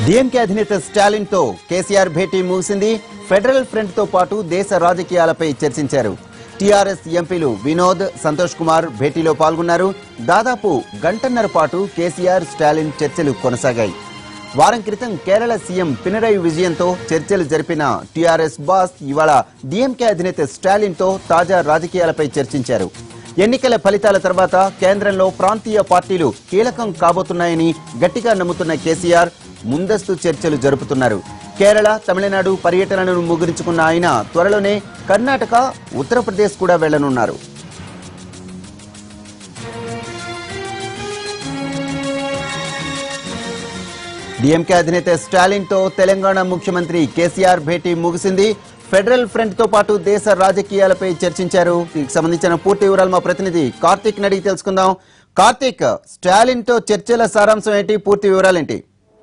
DMK అధినేత స్టాలిన్ తో కేసీఆర్ భేటీ ముగిసింది ఫెడరల్ ఫ్రంట్ తో పాటు దేశ రాజకీయాలపై చర్చించారు టీఆర్ఎస్ ఎంపీలు వినోద్ సంతోష్ కుమార్ భేటీలో పాల్గొన్నారు దాదాపు గంటన్నర పాటు కేసీఆర్ స్టాలిన్ చర్చలు కొనసాగాయి వారం క్రితం కేరళ సీఎం పినరయి విజయంతో చర్చలు జరిపిన టీఆర్ఎస్ బాస్ ఇవాళ డిఎంకే అధినేత స్టాలిన్ తో తాజా రాజకీయాలపై చర్చించారు ఎన్నికల ఫలితాల తర్వాత కేంద్రంలో ప్రాంతీయ పార్టీలు కీలకం కాబోతున్నాయని గట్టిగా నమ్ముతున్న కేసీఆర్ ముందస్తు చర్చలు జరుపుతున్నారు కేరళ తమిళనాడు పర్యటనను ముగించుకున్న ఆయన త్వరలోనే కర్ణాటక ఉత్తరప్రదేశ్ కూడా వెళ్లనున్నారు డిఎంకే అధినేత స్టాలిన్ తో తెలంగాణ ముఖ్యమంత్రి కేసీఆర్ భేటీ ముగిసింది ఫెడరల్ ఫ్రంట్ తో పాటు దేశ రాజకీయాలపై చర్చించారు దీనికి సంబంధించిన పూర్తి వివరాలు మా ప్రతినిధి కార్తీక్ అడిగి తెలుసుకుందాం కార్తీక్ స్టాలిన్ తో చర్చల సారాంశం ఏంటి పూర్తి వివరాలు ఏంటి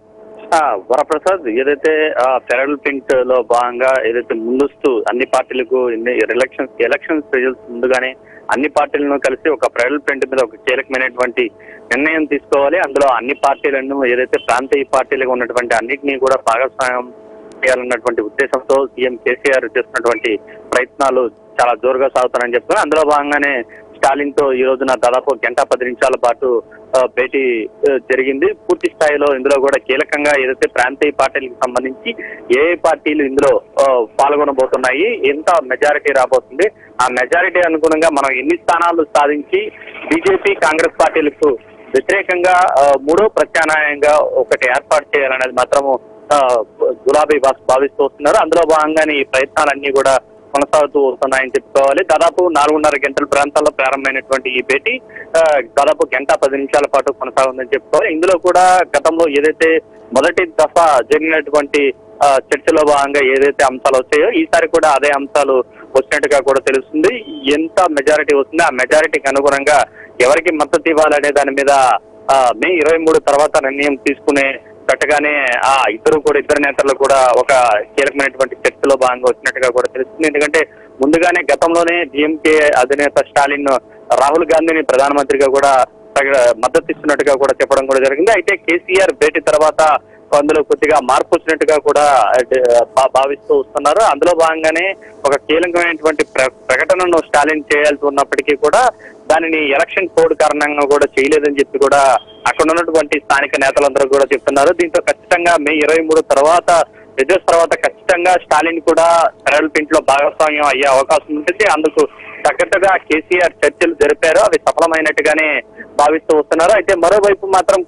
ఆ, వరప్రసాద్ ఏదైతే ఆ ఫెడరల్ పింట్ లో భాగంగా ఏదైతే ముందస్తు అన్ని పార్టీలకు ఎలక్షన్స్ ఎలక్షన్స్ రిజల్ట్స్ ముందుగానే అన్ని పార్టీలను కలిసి ఒక ఫెడరల్ ప్రింట్ మీద ఒక కీలకమైనటువంటి నిర్ణయం తీసుకోవాలి అందులో అన్ని పార్టీలను ఏదైతే ప్రాంతీయ పార్టీలుగా ఉన్నటువంటి అన్నిటినీ కూడా భాగస్వామ్యం చేయాలన్నటువంటి ఉద్దేశంతో సీఎం కేసీఆర్ చేస్తున్నటువంటి ప్రయత్నాలు చాలా జోరుగా సాగుతారని చెప్తున్నారు అందులో భాగంగానే స్టాలిన్ తో ఈ రోజున దాదాపు గంట పది నిమిషాల పాటు ఆ, భేటీ ఆ, జరిగింది పూర్తి స్థాయిలో ఇందులో కూడా కీలకంగా ఏదైతే ప్రాంతీయ పార్టీలకు సంబంధించి ఏ ఏ పార్టీలు ఇందులో ఆ, పాల్గొనబోతున్నాయి ఎంత మెజారిటీ రాబోతుంది ఆ మెజారిటీ అనుగుణంగా మనం ఎన్ని స్థానాలు సాధించి బీజేపీ కాంగ్రెస్ పార్టీలకు వ్యతిరేకంగా ఆ, మూడో ప్రత్యామ్నాయంగా ఒకటి ఏర్పాటు చేయాలనేది మాత్రము ఆ, గులాబీ బాస్ భావిస్తూ వస్తున్నారు అందులో భాగంగానే ఈ ప్రయత్నాలన్నీ కూడా కొనసాగుతూ వస్తున్నాయని చెప్పుకోవాలి దాదాపు నాలుగున్నర గంటల ప్రాంతాల్లో ప్రారంభమైనటువంటి ఈ భేటీ ఆ, దాదాపు గంట పది నిమిషాల పాటు కొనసాగుందని చెప్పుకోవాలి ఇందులో కూడా గతంలో ఏదైతే మొదటి దఫా జరిగినటువంటి ఆ, చర్చలో భాగంగా ఏదైతే అంశాలు వచ్చాయో ఈసారి కూడా అదే అంశాలు వచ్చినట్టుగా కూడా తెలుస్తుంది ఎంత మెజారిటీ వస్తుందో ఆ మెజారిటీకి అనుగుణంగా ఎవరికి మద్దతు ఇవ్వాలనే దాని మీద ఆ, మే ఇరవై మూడు తర్వాత నిర్ణయం తీసుకునే గట్టగానే ఆ ఇద్దరు కూడా ఇద్దరు నేతలు కూడా ఒక కీలకమైనటువంటి చర్చలో భాగంగా వచ్చినట్టుగా కూడా తెలుస్తుంది ఎందుకంటే ముందుగానే గతంలోనే డిఎంకే అధినేత స్టాలిన్ రాహుల్ గాంధీని ప్రధానమంత్రిగా కూడా తగ- మద్దతు ఇస్తున్నట్టుగా కూడా చెప్పడం కూడా జరిగింది అయితే కేసీఆర్ భేటీ తర్వాత అందులో కొద్దిగా మార్పు వచ్చినట్టుగా కూడా ఆ, భా- భావిస్తూ వస్తున్నారు అందులో భాగంగానే ఒక కీలకమైనటువంటి ప్ర- ప్రకటనను స్టాలిన్ చేయాల్సి ఉన్నప్పటికీ కూడా దానిని ఎలక్షన్ కోడ్ కారణంగా కూడా చేయలేదని చెప్పి కూడా అక్కడ ఉన్నటువంటి స్థానిక నేతలందరూ కూడా చెప్తున్నారు దీంతో ఖచ్చితంగా మే ఇరవై మూడు తర్వాత రిజల్ట్స్ తర్వాత ఖచ్చితంగా స్టాలిన్ కూడా ఫెడరల్ పింట్ లో భాగస్వామ్యం అయ్యే అవకాశం ఉంటుంది అందుకు తగ్గట్టుగా కేసీఆర్ చర్చలు జరిపారు అవి సఫలమైనట్టుగానే భావిస్తూ వస్తున్నారు అయితే మరోవైపు మాత్రం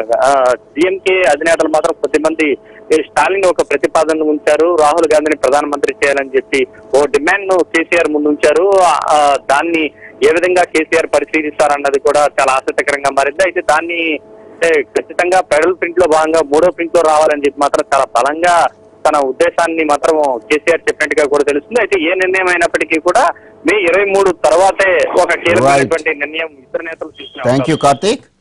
డిఎంకే అధినేతలు మాత్రం కొద్దిమంది ఈ స్టాలిన్ ఒక ప్రతిపాదన ఉంచారు రాహుల్ గాంధీని ప్రధానమంత్రి చేయాలని చెప్పి ఓ డిమాండ్ ను కేసీఆర్ ముందు ఉంచారు ఆ- ఆ దాన్ని ఏ విధంగా కేసీఆర్ పరిశీలిస్తారన్నది కూడా చాలా ఆసక్తికరంగా మారింది అయితే దాన్ని అంటే ఖచ్చితంగా ఫెడరల్ ప్రింట్ లో భాగంగా మూడో ప్రింట్ లో రావాలని చెప్పి మాత్రం చాలా బలంగా తన ఉద్దేశాన్ని మాత్రం కేసీఆర్ చెప్పినట్టుగా కూడా తెలుస్తుంది అయితే ఏ నిర్ణయం అయినప్పటికీ కూడా మే ఇరవై మూడు తర్వాతే ఒక కీలకమైనటువంటి నిర్ణయం ఇద్దరు నేతలు తీసుకునే థ్యాంక్ యూ అవకాశం కార్తీక్